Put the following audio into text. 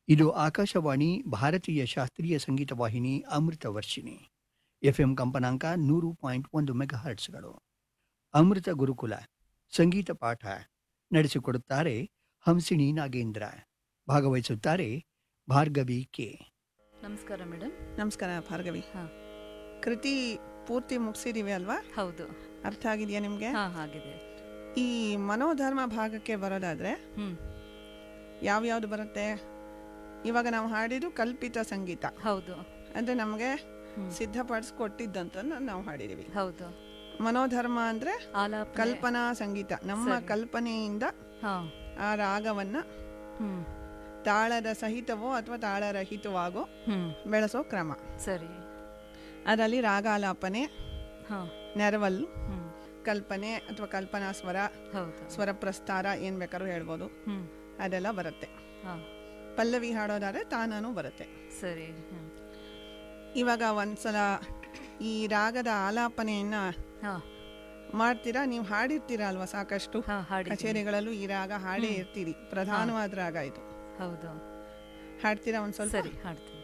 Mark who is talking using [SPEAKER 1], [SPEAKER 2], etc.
[SPEAKER 1] ಇದು ಆಕಾಶವಾಣಿ ಭಾರತೀಯ ಶಾಸ್ತ್ರೀಯ ಸಂಗೀತ ವಾಹಿನಿ ಅಮೃತ ವರ್ಷಿಣಿ ಎಫ್ಎಂ ಕಂಪನಾಂಕ ನೂರು ಪಾಯಿಂಟ್ ಒಂದು ಮೆಗಾ ಹರ್ಟ್ಸ್ಗಳು ಅಮೃತ ಗುರುಕುಲ ಸಂಗೀತ ಪಾಠ ನಡೆಸಿಕೊಡುತ್ತಾರೆ ಹಂಸಿಣಿ ನಾಗೇಂದ್ರ ಭಾಗವಹಿಸುತ್ತಾರೆ ಭಾರ್ಗವಿ ಕೆ
[SPEAKER 2] ನಮಸ್ಕಾರ ಮೇಡಮ್
[SPEAKER 3] ನಮಸ್ಕಾರ ಭಾರ್ಗವಿ
[SPEAKER 2] ಹಾ.
[SPEAKER 3] ಕೃತಿ ಪೂರ್ತಿ ಮುಗಿಸಿದೀವಿ ಅಲ್ವಾ
[SPEAKER 2] ಹೌದು
[SPEAKER 3] ಅರ್ಥ ಆಗಿದೆಯಾ ನಿಮಗೆ
[SPEAKER 2] ಹಾ ಆಗಿದೆ
[SPEAKER 3] ಈ ಮನೋಧರ್ಮ ಭಾಗಕ್ಕೆ ಬರೋದಾದ್ರೆ
[SPEAKER 2] ಹ್ಮ್
[SPEAKER 3] ಯಾವ್ಯಾವ್ದು ಬರುತ್ತೆ ಇವಾಗ ನಾವು ಹಾಡಿದ್ದು ಕಲ್ಪಿತ ಸಂಗೀತ
[SPEAKER 2] ಹೌದು
[SPEAKER 3] ಅಂದ್ರೆ ನಮಗೆ
[SPEAKER 2] ಹ್ಮ್.
[SPEAKER 3] ಸಿದ್ಧಪಡಿಸ್ಕೊಟ್ಟಿದ್ದಂತ ನಾವು ಹಾಡಿದೀವಿ
[SPEAKER 2] ಹೌದು
[SPEAKER 3] ಮನೋಧರ್ಮ ಅಂದ್ರೆ
[SPEAKER 2] ಆಲಾಪ
[SPEAKER 3] ಕಲ್ಪನಾ ಸಂಗೀತ ನಮ್ಮ
[SPEAKER 2] ಸರಿ.
[SPEAKER 3] ಕಲ್ಪನೆಯಿಂದ
[SPEAKER 2] ಹಾ
[SPEAKER 3] ಆ ರಾಗವನ್ನ
[SPEAKER 2] ಹ್ಮ್
[SPEAKER 3] ತಾಳದ ಸಹಿತವೋ ಅಥವಾ ತಾಳರಹಿತವಾಗೋ
[SPEAKER 2] ಹ್ಮ್
[SPEAKER 3] ಬೆಳೆಸೋ ಕ್ರಮ
[SPEAKER 2] ಸರಿ
[SPEAKER 3] ಅದರಲ್ಲಿ ರಾಗಾಲಾಪನೆ
[SPEAKER 2] ಹಾ
[SPEAKER 3] ನೆರವಲ್
[SPEAKER 2] ಹ್ಮ್
[SPEAKER 3] ಕಲ್ಪನೆ ಅಥವಾ ಕಲ್ಪನಾ ಸ್ವರ
[SPEAKER 2] ಹೌದು
[SPEAKER 3] ಸ್ವರ ಪ್ರಸ್ತಾರ ಏನ್ ಬೇಕಾದ್ರೂ ಹೇಳ್ಬೋದು
[SPEAKER 2] ಹ್ಮ್
[SPEAKER 3] ಅದೆಲ್ಲ ಬರುತ್ತೆ
[SPEAKER 2] ಹಾ
[SPEAKER 3] ಪಲ್ಲವಿ ಹಾಡೋದಾದ್ರೆ ತಾನೂ ಬರುತ್ತೆ
[SPEAKER 2] ಸರಿ ಹ್ಮ್
[SPEAKER 3] ಇವಾಗ ಒಂದ್ಸಲ ಈ ರಾಗದ ಆಲಾಪನೆಯನ್ನ
[SPEAKER 2] ಹಾ
[SPEAKER 3] ಮಾಡ್ತೀರಾ ನೀವು ಹಾಡಿರ್ತೀರಾ ಅಲ್ವಾ ಸಾಕಷ್ಟು
[SPEAKER 2] ಹಾ ಹಾಡಿ
[SPEAKER 3] ಕಚೇರಿಗಳಲ್ಲೂ ಈ ರಾಗ ಹಾಡೇ ಇರ್ತೀರಿ ಪ್ರಧಾನವಾದ ರಾಗ ಇದು
[SPEAKER 2] ಹೌದು
[SPEAKER 3] ಹಾಡ್ತೀರಾ ಒಂದ್ ಸ್ವಲ್ಪ
[SPEAKER 2] ಸರಿ ಹಾಡ್ತೀನಿ